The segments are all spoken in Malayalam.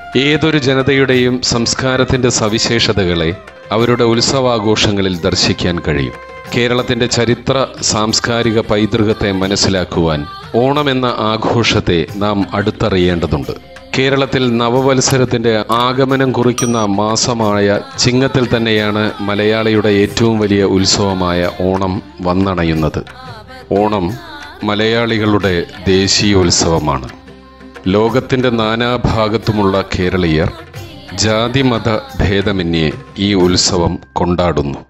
ഏതൊരു ജനതയുടെയും സംസ്കാരത്തിന്റെ സവിശേഷതകളെ അവരുടെ ഉത്സവാഘോഷങ്ങളിൽ ദർശിക്കാൻ കഴിയും കേരളത്തിന്റെ ചരിത്ര സാംസ്കാരിക പൈതൃകത്തെ മനസ്സിലാക്കുവാൻ ഓണം എന്ന ആഘോഷത്തെ നാം അടുത്തറിയേണ്ടതുണ്ട് കേരളത്തിൽ നവവത്സരത്തിന്റെ ആഗമനം കുറിക്കുന്ന മാസമായ ചിങ്ങത്തിൽ തന്നെയാണ് മലയാളിയുടെ ഏറ്റവും വലിയ ഉത്സവമായ ഓണം വന്നണയുന്നത് ഓണം മലയാളികളുടെ ദേശീയോത്സവമാണ് ലോകത്തിന്റെ നാനാഭാഗത്തുമുള്ള കേരളീയർ ജാതിമത ഭേദമന്യേ ഈ ഉത്സവം കൊണ്ടാടുന്നു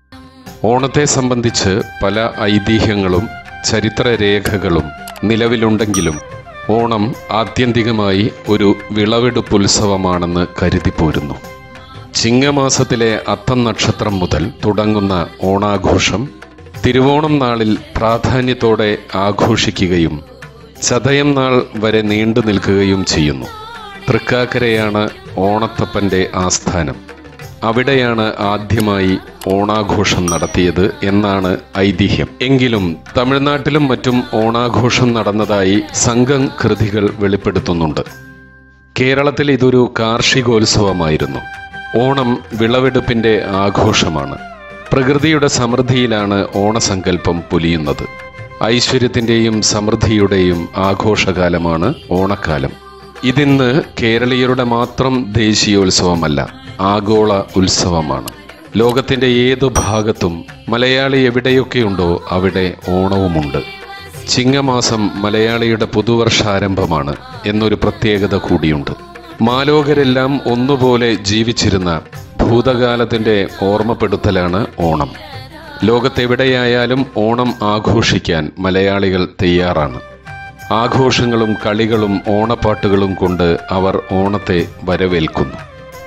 ഓണത്തെ സംബന്ധിച്ച് പല ഐതിഹ്യങ്ങളും ചരിത്രരേഖകളും നിലവിലുണ്ടെങ്കിലും ഓണം ആത്യന്തികമായി ഒരു വിളവെടുപ്പുത്സവമാണെന്ന് കരുതിപ്പോരുന്നു ചിങ്ങമാസത്തിലെ അത്തം നക്ഷത്രം മുതൽ തുടങ്ങുന്ന ഓണാഘോഷം തിരുവോണം നാളിൽ പ്രാധാന്യത്തോടെ ആഘോഷിക്കുകയും ചതയം നാൾ വരെ നീണ്ടു നിൽക്കുകയും ചെയ്യുന്നു തൃക്കാക്കരയാണ് ഓണത്തപ്പന്റെ ആസ്ഥാനം അവിടെയാണ് ആദ്യമായി ഓണാഘോഷം നടത്തിയത് എന്നാണ് ഐതിഹ്യം എങ്കിലും തമിഴ്നാട്ടിലും മറ്റും ഓണാഘോഷം നടന്നതായി സംഘം കൃതികൾ വെളിപ്പെടുത്തുന്നുണ്ട് കേരളത്തിൽ ഇതൊരു കാർഷികോത്സവമായിരുന്നു ഓണം വിളവെടുപ്പിന്റെ ആഘോഷമാണ് പ്രകൃതിയുടെ സമൃദ്ധിയിലാണ് ഓണസങ്കല്പം പൊലിയുന്നത് ഐശ്വര്യത്തിന്റെയും സമൃദ്ധിയുടെയും ആഘോഷകാലമാണ് ഓണക്കാലം ഇതിന്ന് കേരളീയരുടെ മാത്രം ദേശീയോത്സവമല്ല ആഗോള ഉത്സവമാണ് ലോകത്തിന്റെ ഏതു ഭാഗത്തും മലയാളി എവിടെയൊക്കെയുണ്ടോ അവിടെ ഓണവുമുണ്ട് ചിങ്ങമാസം മലയാളിയുടെ പുതുവർഷാരംഭമാണ് എന്നൊരു പ്രത്യേകത കൂടിയുണ്ട് മാലോകരെല്ലാം ഒന്നുപോലെ ജീവിച്ചിരുന്ന ഭൂതകാലത്തിന്റെ ഓർമ്മപ്പെടുത്തലാണ് ഓണം ലോകത്തെവിടെയായാലും ഓണം ആഘോഷിക്കാൻ മലയാളികൾ തയ്യാറാണ് ആഘോഷങ്ങളും കളികളും ഓണപ്പാട്ടുകളും കൊണ്ട് അവർ ഓണത്തെ വരവേൽക്കുന്നു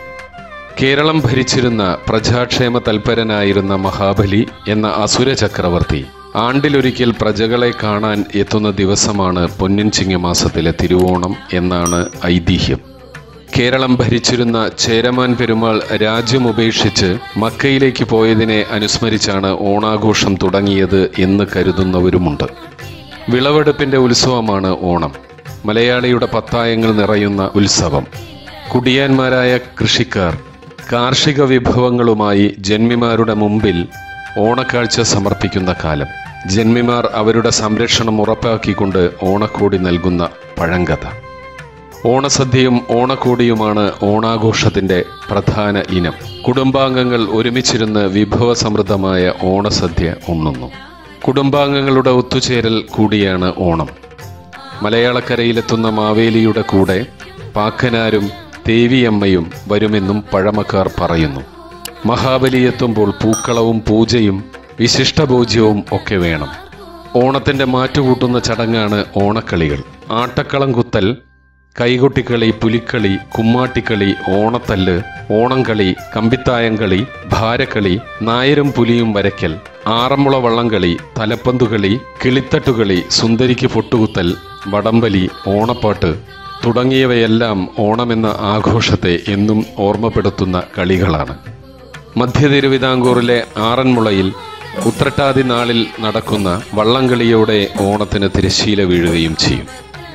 കേരളം ഭരിച്ചിരുന്ന പ്രജാക്ഷേമ തൽപരനായിരുന്ന മഹാബലി എന്ന അസുര ചക്രവർത്തി ആണ്ടിലൊരിക്കൽ പ്രജകളെ കാണാൻ എത്തുന്ന ദിവസമാണ് പൊന്നിൻ ചിങ്ങമാസത്തിലെ തിരുവോണം എന്നാണ് ഐതിഹ്യം കേരളം ഭരിച്ചിരുന്ന ചേരമാൻ പെരുമാൾ രാജ്യം ഉപേക്ഷിച്ച് മക്കയിലേക്ക് പോയതിനെ അനുസ്മരിച്ചാണ് ഓണാഘോഷം തുടങ്ങിയത് എന്ന് കരുതുന്നവരുമുണ്ട് വിളവെടുപ്പിന്റെ ഉത്സവമാണ് ഓണം മലയാളിയുടെ പത്തായങ്ങൾ നിറയുന്ന ഉത്സവം കുടിയാന്മാരായ കൃഷിക്കാർ കാർഷിക വിഭവങ്ങളുമായി ജന്മിമാരുടെ മുമ്പിൽ ഓണക്കാഴ്ച സമർപ്പിക്കുന്ന കാലം ജന്മിമാർ അവരുടെ സംരക്ഷണം ഉറപ്പാക്കിക്കൊണ്ട് ഓണക്കോടി നൽകുന്ന പഴങ്കഥ ഓണസദ്യയും ഓണക്കോടിയുമാണ് ഓണാഘോഷത്തിന്റെ പ്രധാന ഇനം കുടുംബാംഗങ്ങൾ ഒരുമിച്ചിരുന്ന് വിഭവസമൃദ്ധമായ ഓണസദ്യ ഉണ്ണുന്നു കുടുംബാംഗങ്ങളുടെ ഒത്തുചേരൽ കൂടിയാണ് ഓണം മലയാളക്കരയിലെത്തുന്ന മാവേലിയുടെ കൂടെ പാക്കനാരും ദേവിയമ്മയും വരുമെന്നും പഴമക്കാർ പറയുന്നു മഹാബലി എത്തുമ്പോൾ പൂക്കളവും പൂജയും വിശിഷ്ടഭോജ്യവും ഒക്കെ വേണം ഓണത്തിന്റെ മാറ്റുകൂട്ടുന്ന ചടങ്ങാണ് ഓണക്കളികൾ ആട്ടക്കളം കുത്തൽ കൈകൊട്ടിക്കളി പുലിക്കളി കുമ്മാട്ടിക്കളി ഓണത്തല്ല് ഓണംകളി കമ്പിത്തായംകളി ഭാരക്കളി നായരും പുലിയും വരയ്ക്കൽ ആറന്മുള വള്ളംകളി തലപ്പന്തുകളി കിളിത്തട്ടുകളി സുന്ദരിക്ക് പൊട്ടുകുത്തൽ വടംവലി ഓണപ്പാട്ട് തുടങ്ങിയവയെല്ലാം ഓണമെന്ന ആഘോഷത്തെ എന്നും ഓർമ്മപ്പെടുത്തുന്ന കളികളാണ് മധ്യ തിരുവിതാംകൂറിലെ ആറന്മുളയിൽ ഉത്രട്ടാതി നാളിൽ നടക്കുന്ന വള്ളംകളിയോടെ ഓണത്തിന് തിരശ്ശീല വീഴുകയും ചെയ്യും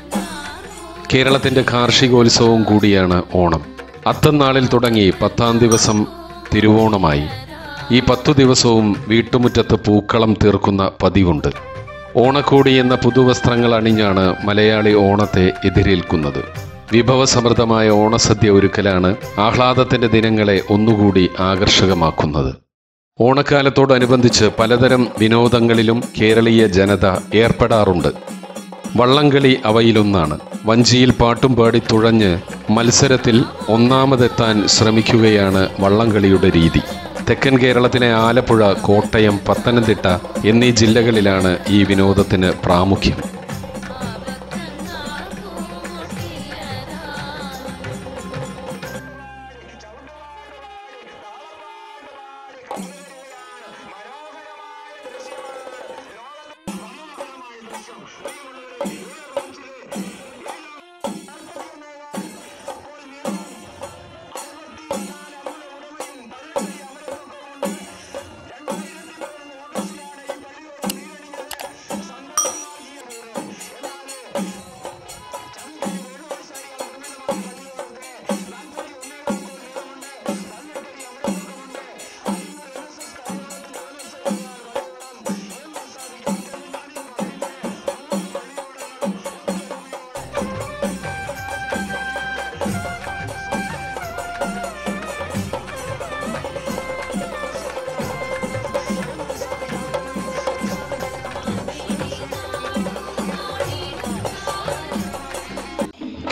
കേരളത്തിന്റെ കാർഷികോത്സവവും കൂടിയാണ് ഓണം അത്തന്നാളിൽ തുടങ്ങി പത്താം ദിവസം തിരുവോണമായി ഈ പത്തു ദിവസവും വീട്ടുമുറ്റത്ത് പൂക്കളം തീർക്കുന്ന പതിവുണ്ട് ഓണക്കോടി എന്ന പുതുവസ്ത്രങ്ങൾ അണിഞ്ഞാണ് മലയാളി ഓണത്തെ എതിരേൽക്കുന്നത് വിഭവസമൃദ്ധമായ ഓണസദ്യ ഒരുക്കലാണ് ആഹ്ലാദത്തിന്റെ ദിനങ്ങളെ ഒന്നുകൂടി ആകർഷകമാക്കുന്നത് ഓണക്കാലത്തോടനുബന്ധിച്ച് പലതരം വിനോദങ്ങളിലും കേരളീയ ജനത ഏർപ്പെടാറുണ്ട് വള്ളംകളി അവയിലൊന്നാണ് വഞ്ചിയിൽ പാട്ടും പാടി തുഴഞ്ഞ് മത്സരത്തിൽ ഒന്നാമതെത്താൻ ശ്രമിക്കുകയാണ് വള്ളംകളിയുടെ രീതി തെക്കൻ കേരളത്തിലെ ആലപ്പുഴ കോട്ടയം പത്തനംതിട്ട എന്നീ ജില്ലകളിലാണ് ഈ വിനോദത്തിന് പ്രാമുഖ്യം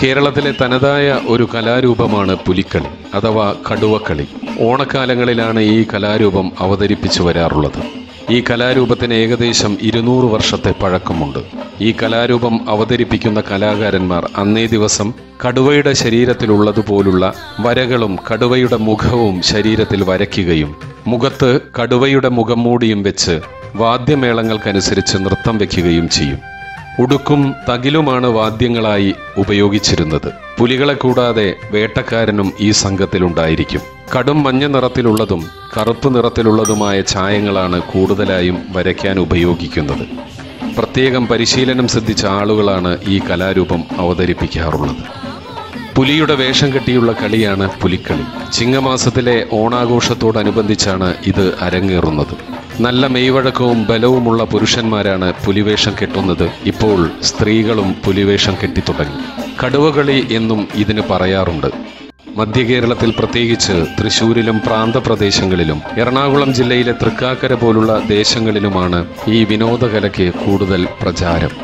കേരളത്തിലെ തനതായ ഒരു കലാരൂപമാണ് പുലിക്കളി അഥവാ കടുവക്കളി ഓണക്കാലങ്ങളിലാണ് ഈ കലാരൂപം അവതരിപ്പിച്ചു വരാറുള്ളത് ഈ കലാരൂപത്തിന് ഏകദേശം ഇരുന്നൂറ് വർഷത്തെ പഴക്കമുണ്ട് ഈ കലാരൂപം അവതരിപ്പിക്കുന്ന കലാകാരന്മാർ അന്നേ ദിവസം കടുവയുടെ ശരീരത്തിലുള്ളതുപോലുള്ള വരകളും കടുവയുടെ മുഖവും ശരീരത്തിൽ വരയ്ക്കുകയും മുഖത്ത് കടുവയുടെ മുഖം മൂടിയും വെച്ച് വാദ്യമേളങ്ങൾക്കനുസരിച്ച് നൃത്തം വയ്ക്കുകയും ചെയ്യും ഉടുക്കും തകിലുമാണ് വാദ്യങ്ങളായി ഉപയോഗിച്ചിരുന്നത് പുലികളെ കൂടാതെ വേട്ടക്കാരനും ഈ സംഘത്തിലുണ്ടായിരിക്കും കടും മഞ്ഞ നിറത്തിലുള്ളതും കറുപ്പ് നിറത്തിലുള്ളതുമായ ചായങ്ങളാണ് കൂടുതലായും വരയ്ക്കാൻ ഉപയോഗിക്കുന്നത് പ്രത്യേകം പരിശീലനം സിദ്ധിച്ച ആളുകളാണ് ഈ കലാരൂപം അവതരിപ്പിക്കാറുള്ളത് പുലിയുടെ വേഷം കെട്ടിയുള്ള കളിയാണ് പുലിക്കളി ചിങ്ങമാസത്തിലെ ഓണാഘോഷത്തോടനുബന്ധിച്ചാണ് ഇത് അരങ്ങേറുന്നത് നല്ല മെയ്വഴക്കവും ബലവുമുള്ള പുരുഷന്മാരാണ് പുലിവേഷം കെട്ടുന്നത് ഇപ്പോൾ സ്ത്രീകളും പുലിവേഷം കെട്ടിത്തുടങ്ങി കടുവകളി എന്നും ഇതിന് പറയാറുണ്ട് മധ്യ കേരളത്തിൽ പ്രത്യേകിച്ച് തൃശൂരിലും പ്രാന്തപ്രദേശങ്ങളിലും എറണാകുളം ജില്ലയിലെ തൃക്കാക്കര പോലുള്ള ദേശങ്ങളിലുമാണ് ഈ വിനോദകലയ്ക്ക് കൂടുതൽ പ്രചാരം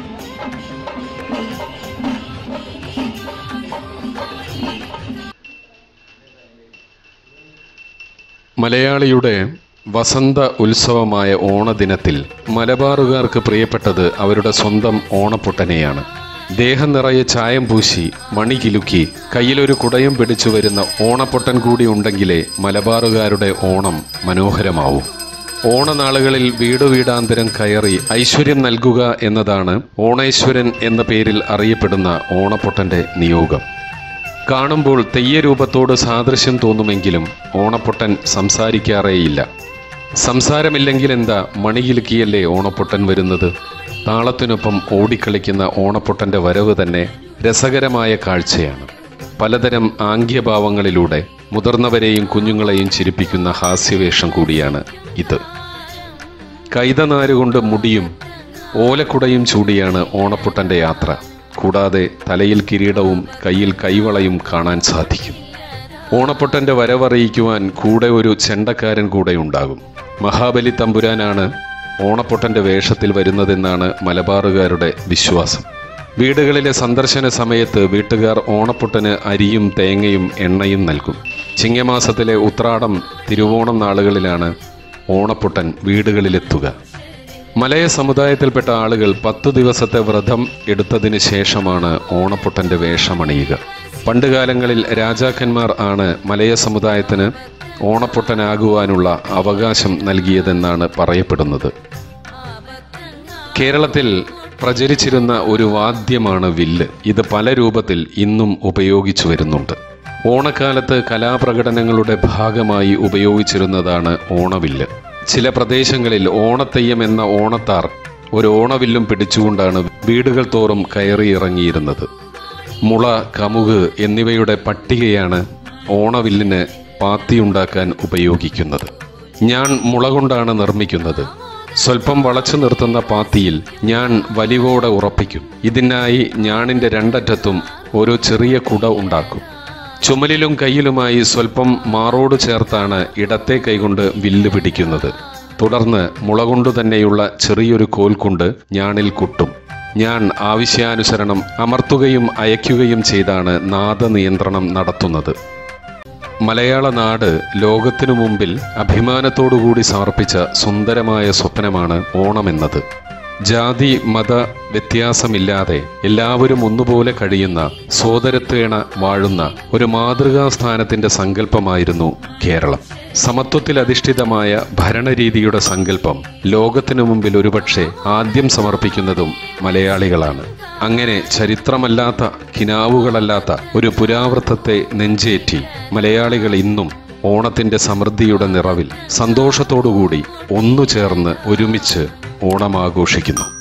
മലയാളിയുടെ വസന്ത ഉത്സവമായ ഓണദിനത്തിൽ മലബാറുകാർക്ക് പ്രിയപ്പെട്ടത് അവരുടെ സ്വന്തം ഓണപ്പൊട്ടനെയാണ് ദേഹം നിറയെ ചായം പൂശി മണി കിലുക്കി കയ്യിലൊരു കുടയും പിടിച്ചു വരുന്ന ഓണപ്പൊട്ടൻ കൂടി ഉണ്ടെങ്കിലേ മലബാറുകാരുടെ ഓണം മനോഹരമാവൂ ഓണനാളുകളിൽ വീട് വീടാന്തരം കയറി ഐശ്വര്യം നൽകുക എന്നതാണ് ഓണേശ്വരൻ എന്ന പേരിൽ അറിയപ്പെടുന്ന ഓണപ്പൊട്ടന്റെ നിയോഗം കാണുമ്പോൾ തെയ്യരൂപത്തോട് സാദൃശ്യം തോന്നുമെങ്കിലും ഓണപ്പൊട്ടൻ സംസാരിക്കാറേയില്ല സംസാരമില്ലെങ്കിൽ എന്താ മണികിലുക്കിയല്ലേ ഓണപ്പൊട്ടൻ വരുന്നത് താളത്തിനൊപ്പം ഓടിക്കളിക്കുന്ന ഓണപ്പൊട്ടന്റെ വരവ് തന്നെ രസകരമായ കാഴ്ചയാണ് പലതരം ആംഗ്യഭാവങ്ങളിലൂടെ മുതിർന്നവരെയും കുഞ്ഞുങ്ങളെയും ചിരിപ്പിക്കുന്ന ഹാസ്യവേഷം കൂടിയാണ് ഇത് കൈതനാരുകൊണ്ട് മുടിയും ഓലക്കുടയും ചൂടിയാണ് ഓണപ്പൊട്ടന്റെ യാത്ര കൂടാതെ തലയിൽ കിരീടവും കയ്യിൽ കൈവളയും കാണാൻ സാധിക്കും ഓണപ്പൊട്ടന്റെ വരവറിയിക്കുവാൻ കൂടെ ഒരു ചെണ്ടക്കാരൻ കൂടെ ഉണ്ടാകും മഹാബലി തമ്പുരാനാണ് ഓണപ്പൊട്ടന്റെ വേഷത്തിൽ വരുന്നതെന്നാണ് മലബാറുകാരുടെ വിശ്വാസം വീടുകളിലെ സന്ദർശന സമയത്ത് വീട്ടുകാർ ഓണപ്പൊട്ടന് അരിയും തേങ്ങയും എണ്ണയും നൽകും ചിങ്ങമാസത്തിലെ ഉത്രാടം തിരുവോണം നാളുകളിലാണ് ഓണപ്പൊട്ടൻ വീടുകളിലെത്തുക മലയ സമുദായത്തിൽപ്പെട്ട ആളുകൾ പത്തു ദിവസത്തെ വ്രതം എടുത്തതിന് ശേഷമാണ് ഓണപ്പൊട്ടന്റെ വേഷമണിയുക പണ്ടുകാലങ്ങളിൽ രാജാക്കന്മാർ ആണ് മലയ സമുദായത്തിന് ഓണപ്പൊട്ടനാകുവാനുള്ള അവകാശം നൽകിയതെന്നാണ് പറയപ്പെടുന്നത് കേരളത്തിൽ പ്രചരിച്ചിരുന്ന ഒരു വാദ്യമാണ് വില്ല് ഇത് പല രൂപത്തിൽ ഇന്നും ഉപയോഗിച്ചു വരുന്നുണ്ട് ഓണക്കാലത്ത് കലാപ്രകടനങ്ങളുടെ ഭാഗമായി ഉപയോഗിച്ചിരുന്നതാണ് ഓണവില്ല് ചില പ്രദേശങ്ങളിൽ ഓണത്തെയ്യം എന്ന ഓണത്താർ ഒരു ഓണവില്ലും പിടിച്ചുകൊണ്ടാണ് വീടുകൾ തോറും കയറിയിറങ്ങിയിരുന്നത് മുള കമുക് എന്നിവയുടെ പട്ടികയാണ് ഓണവില്ലിന് പാത്തിയുണ്ടാക്കാൻ ഉപയോഗിക്കുന്നത് ഞാൻ മുള കൊണ്ടാണ് നിർമ്മിക്കുന്നത് സ്വല്പം വളച്ചു നിർത്തുന്ന പാത്തിയിൽ ഞാൻ വലിവോടെ ഉറപ്പിക്കും ഇതിനായി ഞാണിന്റെ രണ്ടറ്റത്തും ഒരു ചെറിയ കുട ഉണ്ടാക്കും ചുമലിലും കയ്യിലുമായി സ്വല്പം മാറോട് ചേർത്താണ് ഇടത്തെ കൈകൊണ്ട് വില്ല് പിടിക്കുന്നത് തുടർന്ന് മുള കൊണ്ടു തന്നെയുള്ള ചെറിയൊരു കോൽ കൊണ്ട് ഞാണിൽ കുട്ടും ഞാൻ ആവശ്യാനുസരണം അമർത്തുകയും അയക്കുകയും ചെയ്താണ് നാദനിയന്ത്രണം നടത്തുന്നത് മലയാള നാട് ലോകത്തിനു മുമ്പിൽ അഭിമാനത്തോടുകൂടി സമർപ്പിച്ച സുന്ദരമായ സ്വപ്നമാണ് ഓണമെന്നത് ജാതി മത വ്യത്യാസമില്ലാതെ എല്ലാവരും ഒന്നുപോലെ കഴിയുന്ന സോദരത്വേണ വാഴുന്ന ഒരു മാതൃകാ സ്ഥാനത്തിന്റെ സങ്കല്പമായിരുന്നു കേരളം സമത്വത്തിൽ അധിഷ്ഠിതമായ ഭരണരീതിയുടെ സങ്കല്പം ലോകത്തിനു മുമ്പിൽ ഒരുപക്ഷെ ആദ്യം സമർപ്പിക്കുന്നതും മലയാളികളാണ് അങ്ങനെ ചരിത്രമല്ലാത്ത കിനാവുകളല്ലാത്ത ഒരു പുരാവൃത്തത്തെ നെഞ്ചേറ്റി മലയാളികൾ ഇന്നും ഓണത്തിന്റെ സമൃദ്ധിയുടെ നിറവിൽ സന്തോഷത്തോടുകൂടി ഒന്നു ചേർന്ന് ഒരുമിച്ച് ഓണം ആഘോഷിക്കുന്നു